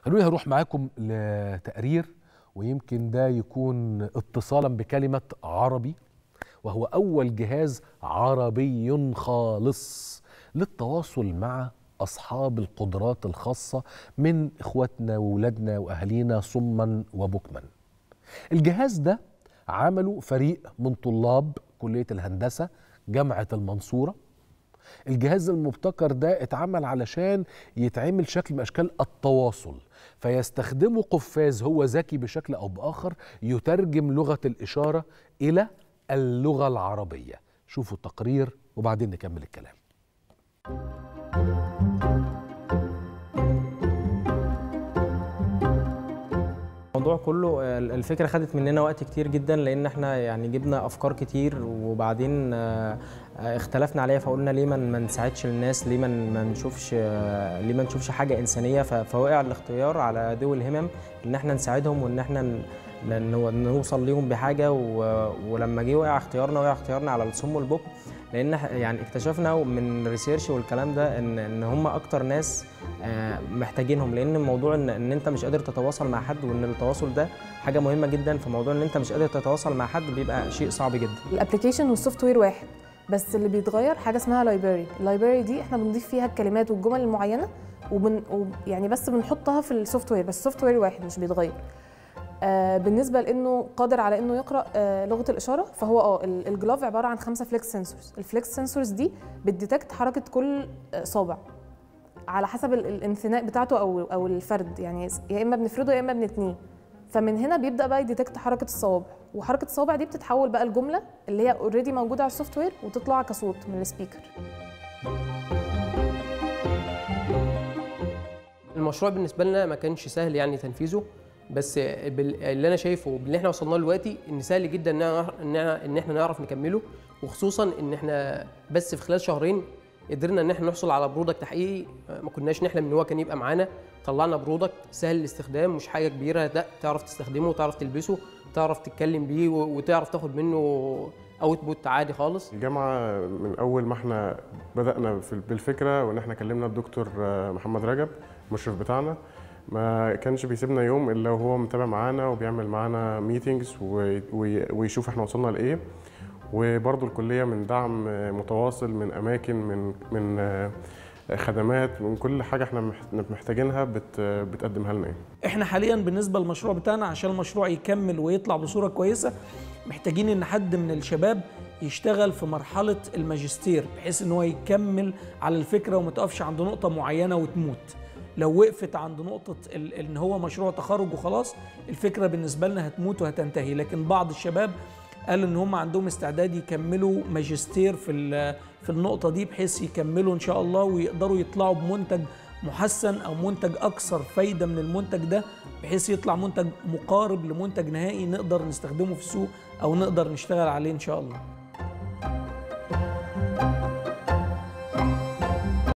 خلوني هروح معاكم لتقرير ويمكن ده يكون اتصالا بكلمة عربي وهو أول جهاز عربي خالص للتواصل مع أصحاب القدرات الخاصة من إخواتنا وولادنا وأهالينا صما وبكما الجهاز ده عمله فريق من طلاب كلية الهندسة جامعة المنصورة الجهاز المبتكر ده اتعمل علشان يتعمل شكل من اشكال التواصل فيستخدمه قفاز هو ذكي بشكل او باخر يترجم لغه الاشاره الى اللغه العربيه شوفوا التقرير وبعدين نكمل الكلام الموضوع كله الفكره خدت مننا وقت كتير جدا لان احنا يعني جبنا افكار كتير وبعدين اختلفنا عليها فقلنا ليه ما نساعدش الناس ليه ما نشوفش ليه ما نشوفش حاجه انسانيه فوقع الاختيار على ذوي الهمم ان احنا نساعدهم وان احنا نوصل ليهم بحاجه ولما جه وقع اختيارنا وقع اختيارنا على الصم والبكم لان يعني اكتشفنا من ريسيرش والكلام ده ان ان هم اكتر ناس محتاجينهم لان الموضوع ان, ان انت مش قادر تتواصل مع حد وان التواصل ده حاجه مهمه جدا في موضوع ان انت مش قادر تتواصل مع حد بيبقى شيء صعب جدا الابلكيشن والسوفت وير واحد بس اللي بيتغير حاجه اسمها لايبراري اللايبراري دي احنا بنضيف فيها الكلمات والجمل المعينه وبن يعني بس بنحطها في السوفت وير بس السوفت وير واحد مش بيتغير آه بالنسبه لانه قادر على انه يقرا آه لغه الاشاره فهو اه الجلاف عباره عن خمسه فليكس سنسورز الفليكس سنسورز دي بتديتكت حركه كل آه صابع على حسب الانثناء بتاعته او او الفرد يعني يا اما بنفرده يا اما بنتنيه فمن هنا بيبدا بقى يديتكت حركه الصوابع وحركه الصوابع دي بتتحول بقى لجمله اللي هي اوريدي موجوده على السوفت وير وتطلع كصوت من السبيكر المشروع بالنسبه لنا ما كانش سهل يعني تنفيذه بس اللي انا شايفه باللي احنا وصلنا له دلوقتي ان سهل جدا ان ان احنا نعرف نكمله وخصوصا ان احنا بس في خلال شهرين قدرنا ان احنا نحصل على برودكت حقيقي ما كناش نحلم ان هو كان يبقى معانا طلعنا برودكت سهل الاستخدام مش حاجه كبيره لا تعرف تستخدمه وتعرف تلبسه تعرف تتكلم بيه وتعرف تاخد منه اوتبوت عادي خالص الجامعه من اول ما احنا بدانا بالفكره وان احنا كلمنا الدكتور محمد رجب المشرف بتاعنا ما كانش بيسيبنا يوم الا وهو متابع معانا وبيعمل معانا ميتينجز ويشوف احنا وصلنا لايه وبرضه الكليه من دعم متواصل من اماكن من من خدمات من كل حاجه احنا محتاجينها بتقدمها لنا احنا حاليا بالنسبه للمشروع بتاعنا عشان المشروع يكمل ويطلع بصوره كويسه محتاجين ان حد من الشباب يشتغل في مرحله الماجستير بحيث ان هو يكمل على الفكره وما تقفش عند نقطه معينه وتموت لو وقفت عند نقطة ان هو مشروع تخرج وخلاص الفكرة بالنسبة لنا هتموت وهتنتهي لكن بعض الشباب قال ان هم عندهم استعداد يكملوا ماجستير في في النقطة دي بحيث يكملوا ان شاء الله ويقدروا يطلعوا بمنتج محسن او منتج اكثر فايدة من المنتج ده بحيث يطلع منتج مقارب لمنتج نهائي نقدر نستخدمه في السوق او نقدر نشتغل عليه ان شاء الله